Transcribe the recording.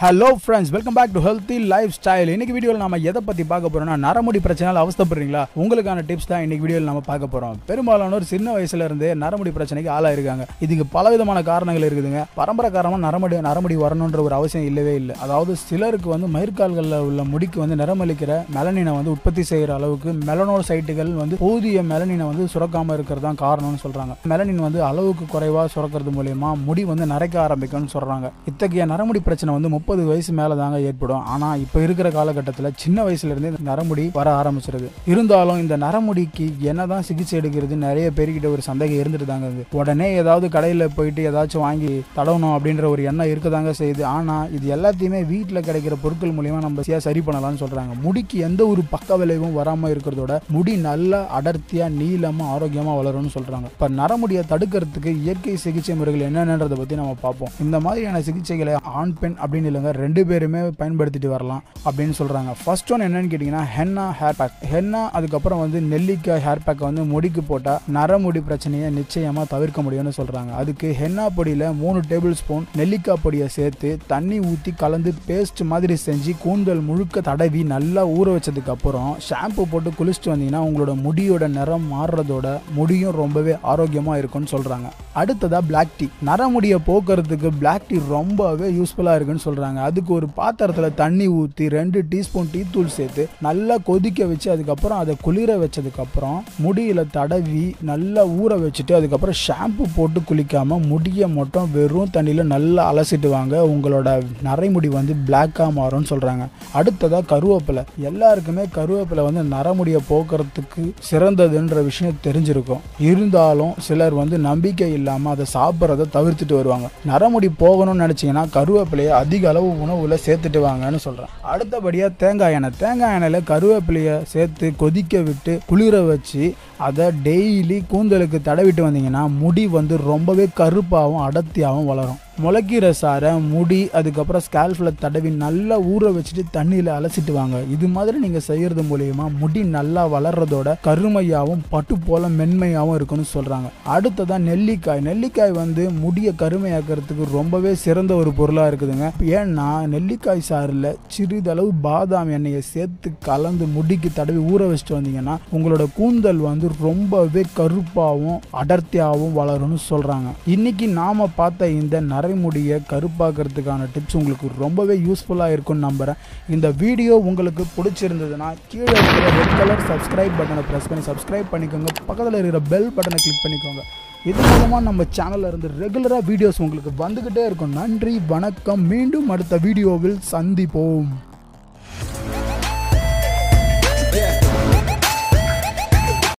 hello friends welcome back to healthy lifestyle இன்னைக்கு வீடியோவில் நம்ம எதை பற்றி பார்க்க போறோம்னா நரமுடி பிரச்சனையால் அவஸ்தப்படுறீங்களா உங்களுக்கான டிப்ஸ் தான் இன்னைக்கு வீடியோவில் நம்ம பார்க்க போகிறோம் பெரும்பாலானோர் சின்ன வயசுல இருந்தே நரமுடி பிரச்சனைக்கு ஆளாயிருக்காங்க இதுக்கு பலவிதமான காரணங்கள் இருக்குதுங்க பரம்பரை காரணமாக நரமுடி நரமுடி வரணுன்ற ஒரு அவசியம் இல்லவே இல்லை அதாவது சிலருக்கு வந்து மயிர்கால்களில் உள்ள முடிக்கு வந்து நிறமளிக்கிற மெலனினை வந்து உற்பத்தி செய்கிற அளவுக்கு மெலனோல் சைட்டுகள் வந்து போதிய மெலனினை வந்து சுரக்காமல் இருக்கிறது தான் காரணம்னு சொல்கிறாங்க மெலனின் வந்து அளவுக்கு குறைவாக சுரக்கிறது மூலயமா முடி வந்து நரைக்க ஆரம்பிக்கும்னு சொல்கிறாங்க இத்தகைய நரமுடி பிரச்சனை வந்து முப்பது வயசு மேலே தாங்க ஏற்படும் ஆனால் இப்போ இருக்கிற காலகட்டத்தில் சின்ன வயசுலேருந்தே இந்த நரமுடி வர ஆரம்பிச்சிருது இருந்தாலும் இந்த நரமுடிக்கு என்னதான் சிகிச்சை எடுக்கிறது நிறைய பேர்கிட்ட ஒரு சந்தேகம் இருந்துட்டு தாங்க இருக்கு உடனே ஏதாவது கடையில் போயிட்டு ஏதாச்சும் வாங்கி தடவணும் அப்படின்ற ஒரு எண்ணம் இருக்கதாங்க செய்யுது ஆனால் இது எல்லாத்தையுமே வீட்டில் கிடைக்கிற பொருட்கள் மூலியமா நம்ம ஈஸியா சரி பண்ணலாம்னு சொல்கிறாங்க முடிக்கு எந்த ஒரு பக்க விளைவும் வராமல் இருக்கிறதோட முடி நல்லா அடர்த்தியாக நீளமாக ஆரோக்கியமாக வளரும்னு சொல்கிறாங்க இப்போ நரமுடியை தடுக்கிறதுக்கு இயற்கை சிகிச்சை முறைகள் என்னென்னன்றதை பற்றி நம்ம பார்ப்போம் இந்த மாதிரியான சிகிச்சைகளை ஆண் பெண் அப்படின்னு இல்லைங்க ரெண்டு பேருமே பயன்படுத்திட்டு வரலாம் அப்படின்னு சொல்கிறாங்க ஃபர்ஸ்ட் ஒன் என்னன்னு கேட்டிங்கன்னா ஹென்னா ஹேர் பேக் ஹென்னா அதுக்கப்புறம் வந்து நெல்லிக்காய் ஹேர் பேக்கை வந்து முடிக்கு போட்டால் நரமுடி பிரச்சனையை நிச்சயமாக தவிர்க்க முடியும்னு சொல்கிறாங்க அதுக்கு ஹென்னா பொடியில் மூணு டேபிள் ஸ்பூன் நெல்லிக்காய் பொடியை சேர்த்து தண்ணி ஊற்றி கலந்து பேஸ்ட் மாதிரி செஞ்சு கூந்தல் முழுக்க தடவி நல்லா ஊற வச்சதுக்கு அப்புறம் ஷாம்பு போட்டு குளிச்சுட்டு வந்தீங்கன்னா உங்களோட முடியோட நிறம் மாறுறதோட முடியும் ரொம்பவே ஆரோக்கியமாக இருக்கும்னு சொல்கிறாங்க அடுத்ததா பிளாக் டீ நரமுடியை போக்குறதுக்கு பிளாக் டீ ரொம்பவே யூஸ்ஃபுல்லாக இருக்குன்னு சொல்கிறாங்க அதுக்கு ஒரு பாத்திரத்தில் தண்ணி ஊற்றி ரெண்டு டீஸ்பூன் டீ தூள் சேர்த்து நல்லா கொதிக்க வச்சு அதுக்கப்புறம் அதை குளிர வச்சதுக்கப்புறம் முடியில் தடவி நல்லா ஊற வச்சுட்டு அதுக்கப்புறம் ஷாம்பு போட்டு குளிக்காமல் முடியை மட்டும் வெறும் தண்ணியில் நல்லா அலசிட்டு வாங்க உங்களோட நரைமுடி வந்து பிளாக்காக மாறும்னு சொல்கிறாங்க அடுத்ததாக கருவேப்பிலை எல்லாருக்குமே கருவேப்பிலை வந்து நரமுடியை போக்குறதுக்கு சிறந்ததுன்ற விஷயம் தெரிஞ்சிருக்கும் இருந்தாலும் சிலர் வந்து நம்பிக்கை இல்லாமல் அதை சாப்பிட்றத தவிர்த்துட்டு வருவாங்க நரமுடி போகணும்னு நினச்சிங்கன்னா கருவேப்பிலையை அதிக அளவு உணவில் சேர்த்துட்டு வாங்கன்னு சொல்கிறேன் அடுத்தபடியாக தேங்காய் எண்ணெய் தேங்காய் எண்ணெயில் கருவேப்பிலையை சேர்த்து கொதிக்க விட்டு குளிர வச்சு அதை டெய்லி கூந்தலுக்கு தடவிட்டு வந்தீங்கன்னா முடி வந்து ரொம்பவே கருப்பாகவும் அடர்த்தியாகவும் வளரும் முளைக்கீரை சாரை முடி அதுக்கப்புறம் ஸ்கேல்ஃபில் தடவி நல்லா ஊற வச்சுட்டு தண்ணியில் அலசிட்டு வாங்க இது மாதிரி நீங்கள் செய்கிறது மூலயமா முடி நல்லா வளர்றதோட கருமையாகவும் பட்டு போல மென்மையாகவும் இருக்குன்னு சொல்கிறாங்க அடுத்ததான் நெல்லிக்காய் நெல்லிக்காய் வந்து முடியை கருமையாக்கிறதுக்கு ரொம்பவே சிறந்த ஒரு பொருளாக இருக்குதுங்க ஏன்னா நெல்லிக்காய் சாறில் சிறிதளவு பாதாம் எண்ணெயை சேர்த்து கலந்து முடிக்கு தடவி ஊற வச்சுட்டு வந்தீங்கன்னா உங்களோட கூந்தல் வந்து ரொம்பவே கருப்பாகவும் அடர்த்தியாகவும் வளரும்னு சொல்கிறாங்க இன்னைக்கு நாம் பார்த்த இந்த நரைமுடியை கருப்பாக்கிறதுக்கான டிப்ஸ் உங்களுக்கு ரொம்பவே யூஸ்ஃபுல்லாக இருக்கும்னு நம்புகிறேன் இந்த வீடியோ உங்களுக்கு பிடிச்சிருந்ததுன்னா கீழே இருக்கிற ரெட் கலர் சப்ஸ்கிரைப் பட்டனை ப்ரெஸ் பண்ணி சப்ஸ்கிரைப் பண்ணிக்கோங்க பக்கத்தில் இருக்கிற பெல் பட்டனை கிளிக் பண்ணிக்கோங்க இது மூலமாக நம்ம சேனலில் இருந்து ரெகுலராக வீடியோஸ் உங்களுக்கு வந்துக்கிட்டே இருக்கும் நன்றி வணக்கம் மீண்டும் அடுத்த வீடியோவில் சந்திப்போம்